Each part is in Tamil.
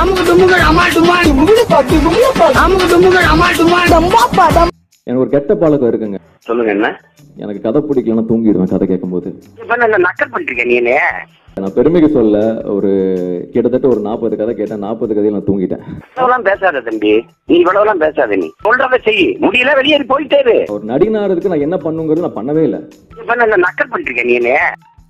அமுக்கு டுமுகள் அமால் டுமால் அமுக்கு டுமுகள் அமால் டுமால் எனக்கு ஒரு கெட்ட பழக்கம் இருக்குங்க சொல்லுங்க என்ன எனக்கு கதை பிடிக்கலன்னா தூங்கிடுவேன் கதை கேட்கும்போது இப்ப நான் நக்கல் பண்ணிருக்கேன் நீ என்ன நான் பெருமைக்கு சொல்ல ஒரு கிட்டத்தட்ட ஒரு நாற்பது கதை கேட்டேன் நாற்பது கதையில் நான் தூங்கிட்டேன் இவ்வளவுலாம் பேசாத தம்பி நீ இவ்வளவுலாம் பேசாத நீ சொல்றத செய் முடியல வெளியேறி போயிட்டே இரு ஒரு நடிகனாகிறதுக்கு நான் என்ன பண்ணுங்கிறது நான் பண்ணவே இல்லை இப்ப நான் நக்கல் பண்ணிருக்கேன் நீ என்ன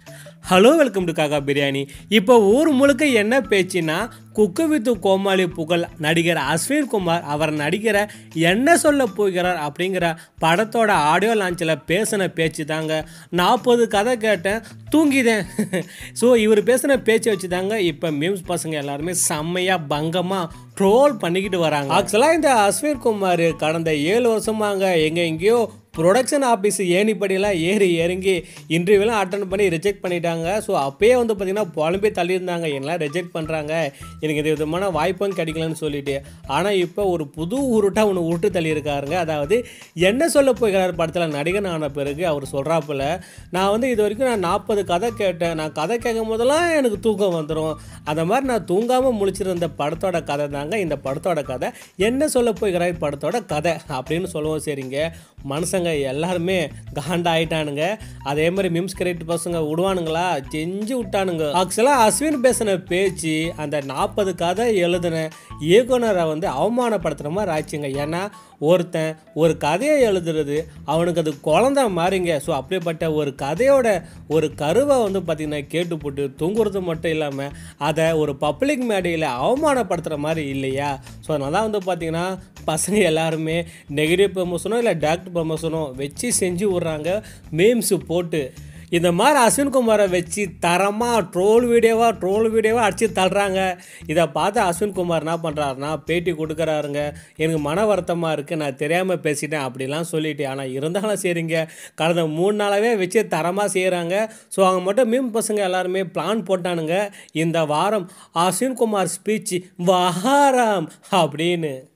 ஹலோ வெல்கம் டு காக்கா பிரியாணி இப்போ ஊர் முழுக்க என்ன பேச்சுன்னா குக்கு வித்து கோமாளி புகழ் நடிகர் அஸ்வின் குமார் அவர் நடிக்கிற என்ன சொல்ல போகிறார் அப்படிங்கிற படத்தோட ஆடியோ லான்ச்சில் பேசின பேச்சு தாங்க நாற்பது கதை கேட்டேன் தூங்கிதேன் ஸோ இவர் பேசின பேச்சை வச்சு தாங்க இப்போ மீம்ஸ் பசங்க எல்லாருமே செம்மையாக பங்கமாக ட்ரோல் பண்ணிக்கிட்டு வராங்க ஆக்சுவலாக இந்த அஸ்வின் குமார் கடந்த ஏழு வருஷமாங்க எங்கே எங்கேயோ ப்ரொடக்ஷன் ஆஃபீஸ் ஏணிப்படியெல்லாம் ஏறி இறங்கி இன்டர்வியூலாம் அட்டன் பண்ணி ரிஜெக்ட் பண்ணிட்டாங்க ஸோ அப்பயே வந்து பார்த்திங்கன்னா புலம்பி தள்ளியிருந்தாங்க எல்லாம் ரிஜெக்ட் பண்ணுறாங்க எனக்கு இது விதமான வாய்ப்பும் கிடைக்கலன்னு சொல்லிட்டு ஆனால் இப்போ ஒரு புது உருட்டாக ஒன்று உருட்டு தள்ளியிருக்காருங்க அதாவது என்ன சொல்ல போகிறார் படத்தில் நடிகன் ஆன பிறகு அவர் சொல்கிறாப்புல நான் வந்து இது வரைக்கும் நான் நாற்பது கதை கேட்டேன் நான் கதை கேட்கும் போதெல்லாம் எனக்கு தூக்கம் வந்துடும் அந்த மாதிரி நான் தூங்காமல் முழிச்சிருந்த படத்தோட கதை தாங்க இந்த படத்தோட கதை என்ன சொல்ல போகிறாய் படத்தோட கதை அப்படின்னு சொல்லுவோம் சரிங்க மனுஷங்க எல்லாருமே காண்டாயிட்டானுங்க அதே மாதிரி மிம்ஸ் கிரியேட் பசங்க விடுவானுங்களா செஞ்சு விட்டானுங்க ஆக்சுவலாக அஸ்வின் பேசின பேச்சு அந்த நாற்பது கதை எழுதின இயக்குனரை வந்து அவமானப்படுத்துகிற மாதிரி ஆச்சுங்க ஏன்னா ஒருத்தன் ஒரு கதையை எழுதுறது அவனுக்கு அது குழந்த மாதிரிங்க ஸோ அப்படிப்பட்ட ஒரு கதையோட ஒரு கருவை வந்து பார்த்திங்கன்னா கேட்டு போட்டு தூங்குறது மட்டும் இல்லாமல் அதை ஒரு பப்ளிக் மேடையில் அவமானப்படுத்துகிற மாதிரி இல்லையா ஸோ அதனால தான் வந்து பார்த்திங்கன்னா பசங்க எல்லாருமே நெகட்டிவ் ப்ரமோஷனோ இல்லை டேரக்ட் ப்ரமோஷனோ வச்சு செஞ்சு விட்றாங்க மீம்ஸு போட்டு இந்த மாதிரி அஸ்வின் குமாரை வச்சு தரமாக ட்ரோல் வீடியோவாக ட்ரோல் வீடியோவாக அடித்து தள்ளுறாங்க இதை பார்த்து அஸ்வின் குமார் என்ன பண்ணுறாருனா பேட்டி கொடுக்குறாருங்க எனக்கு மன வருத்தமாக இருக்குது நான் தெரியாமல் பேசிட்டேன் அப்படிலாம் சொல்லிட்டு ஆனால் இருந்தாலும் சரிங்க கடந்த மூணு நாளாகவே வச்சு தரமாக செய்கிறாங்க ஸோ அவங்க மட்டும் மீம் பசங்க எல்லாருமே பிளான் போட்டானுங்க இந்த வாரம் அஸ்வின் குமார் ஸ்பீச் வாரம் அப்படின்னு